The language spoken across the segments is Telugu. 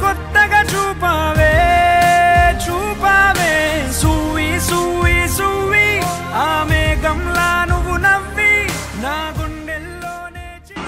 కొత్తగా చూపావే చూపావే సూవి సూవి సూవి ఆ మేఘంలా నువ్వు నవ్వి నా గుండెల్లోనే చి-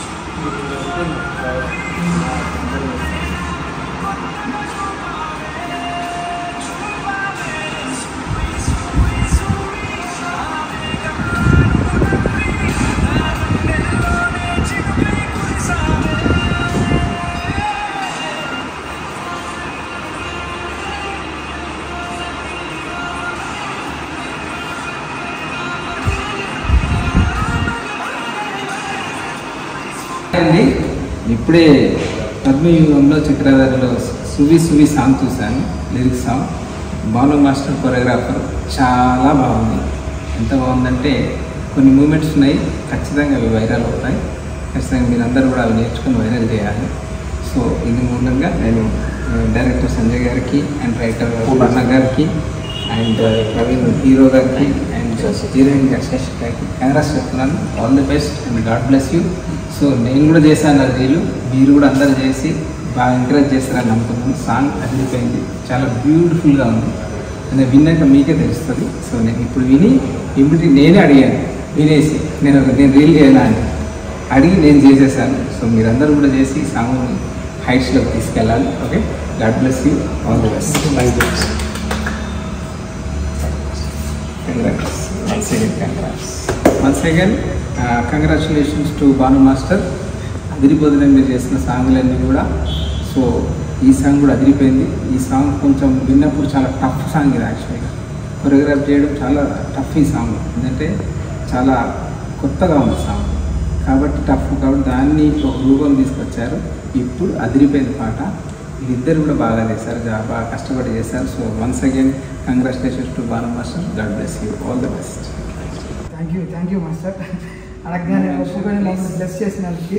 అండి ఇప్పుడే పద్మయుగంలో చక్రధారిలో సువి సువి సాంగ్ చూశాను lyrics song Bhanu master choreographer చాలా బాగుంది ఎంత బాగుందంటే కొన్ని మూమెంట్స్ ఉన్నాయి ఖచ్చితంగా అవి వైరల్ అవుతాయి ఖచ్చితంగా మీరందరూ కూడా అవి నేర్చుకొని వైరల్ చేయాలి సో ఇది మూలంగా నేను ఆ, డైరెక్టర్ సంజయ్ గారికి అండ్ రైటర్ పూర్ణ గారికి అండ్ ప్రవీణ్ హీరో గారికి అండ్ హీరోయిన్ గారి శశి గారికి కంగ్రాస్ చెప్తున్నాను all the best and God bless you so నేను కూడా చేశాను అది రీలు మీరు కూడా అందరు చేసి బాగా ఎంకరేజ్ చేస్తారని నమ్ముతున్నాను సాంగ్ అదిరిపోయింది చాలా బ్యూటిఫుల్గా ఉంది నేను విన్నాక మీకే తెలుస్తుంది సో నేను ఇప్పుడు విని ఇమ్మడి నేనే అడిగాను వినేసి నేను ఒక నేను రీల్ చేయాలా అని అడిగి నేను చేసేసాను సో మీరందరూ కూడా చేసి ఈ సాంగ్ని హైట్స్లోకి తీసుకెళ్ళాలి okay God bless you all the best Congrats. Once again, congrats. Once again, uh, congratulations to Banu Master. అదిరిపోతుంది మీరు చేసిన సాంగ్లన్నీ కూడా సో ఈ సాంగ్ కూడా అదిరిపోయింది ఈ సాంగ్ కొంచెం విన్నప్పుడు చాలా టఫ్ సాంగ్ ఇది యాక్చువల్గా కొరియోగ్రాఫ్ చేయడం చాలా టఫ్ ఈ సాంగ్ ఎందుకంటే చాలా కొత్తగా ఉంది సాంగ్ కాబట్టి టఫ్ కాబట్టి దాన్ని ఒక రూపం తీసుకొచ్చారు ఇప్పుడు అదిరిపోయింది పాట వీళ్ళిద్దరు కూడా బాగా చేశారు జా- బాగా కష్టపడి చేశారు so once again congratulations to Bhanu master God bless you all the best thank you thank you master అడగగానే ఒప్పుకొని మమ్మల్ని బ్లెస్ చేసినందుకు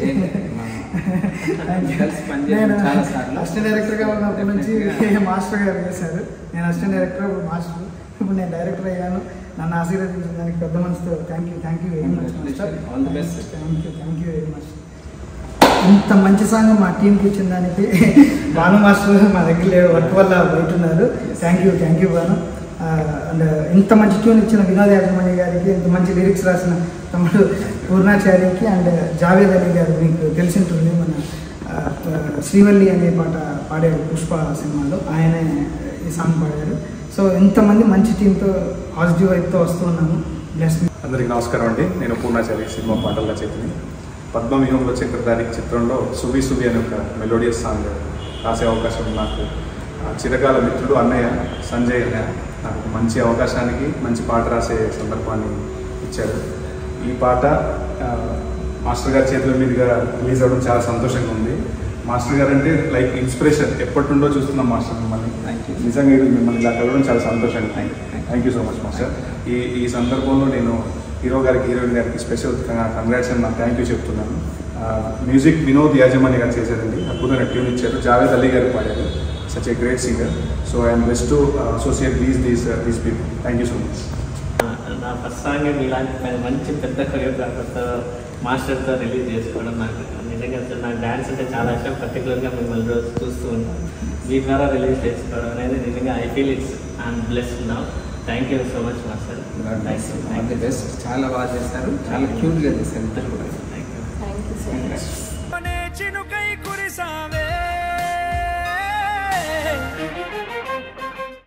Thank you. కలిసి పనిచేయడం నేను చాలా సార్లు. అసిస్టెంట్ డైరెక్టర్గా ఉన్నప్పటి నుంచి మాస్టర్ గారు చేశారు నేను అసిస్టెంట్ డైరెక్టర్ ఇప్పుడు మాస్టర్ ఇప్పుడు నేను డైరెక్టర్ అయ్యాను నన్ను ఆశీర్వదించిన దానికి పెద్ద మనసుతో thank you thank you very much master All the best. Thank you thank you very much ఇంత మంచి సాంగ్ మా టీంకి ఇచ్చిన దానికి భాను మాస్టర్ మా దగ్గర లేడు వర్క్ వల్ల బయట ఉన్నారు thank you thank you Bhanu and ఇంత మంచి ట్యూన్ ఇచ్చిన వినోద్ యాజమాన్య గారికి ఇంత మంచి లిరిక్స్ రాసిన తమ్ముడు పూర్ణాచార్యకి అండ్ జావేద్ అలీ గారు మీకు తెలిసింటుంది మన ఆ, శ్రీవల్లి అనే పాట పాడారు పుష్ప సినిమాలో ఆయనే ఈ సాంగ్ పాడారు సో ఇంతమంది మంచి టీంతో పాజిటివ్ వైపుతో వస్తూ ఉన్నాము బ్లెస్ అందరికీ నమస్కారం అండి నేను పూర్ణాచారి సినిమా పాటల చేతిని పద్మవ్యూహంలో చక్రధారి చిత్రంలో సువి సువి అనే ఒక మెలోడియస్ సాంగ్ రాసే అవకాశం నాకు ఆ చిరకాల మిత్రుడు అన్నయ్య సంజయ్ అన్నయ్య నాకు ఒక మంచి అవకాశానికి మంచి పాట రాసే సందర్భాన్ని ఇచ్చారు ఈ పాట ఆ, మాస్టర్ గారి చేతుల మీదుగా రిలీజ్ అవ్వడం చాలా సంతోషంగా ఉంది మాస్టర్ గారు అంటే లైక్ ఇన్స్పిరేషన్ ఎప్పటి నుండో చూస్తున్నాం మాస్టర్ మిమ్మల్ని Thank you. నిజంగా ఈరోజు మిమ్మల్ని ఇలా కలవడం చాలా సంతోషంగా thank thank you so much master ఈ ఈ సందర్భంలో నేను హీరో గారికి హీరోయిన్ గారికి స్పెషల్ కంగ్రాట్స్ అండ్ నాకు థ్యాంక్ యూ చెప్తున్నాను మ్యూజిక్ వినోద్ యాజమాన్య గారు చేశారండి అద్భుతమైన ట్యూన్ ఇచ్చారు జావేద్ అలీ గారు పాడారు such a great singer so I'm best to associate these these these people thank you so much నా ఫస్ట్ సాంగ్ ఇలాంటి పెద్ద- మంచి పెద్ద కొరియోగ్రాఫర్తో మాస్టర్తో రిలీజ్ చేసుకోవడం నాకు నిజంగా అసలు నాకు డ్యాన్స్ అంటే చాలా ఇష్టం పర్టికులర్గా మిమ్మల్ని రోజు చూస్తూ ఉంటాను మీ ద్వారా రిలీజ్ చేసుకోవడం అనేది నిజంగా I feel it's I'm blessed now thank you so much master God thank bless you all the best చాలా బాగా చేశారు చాలా క్యూట్గా చేశారు ఇద్దరు కూడా thank you thank you so much Congrats. నే చినుకై కురిసావే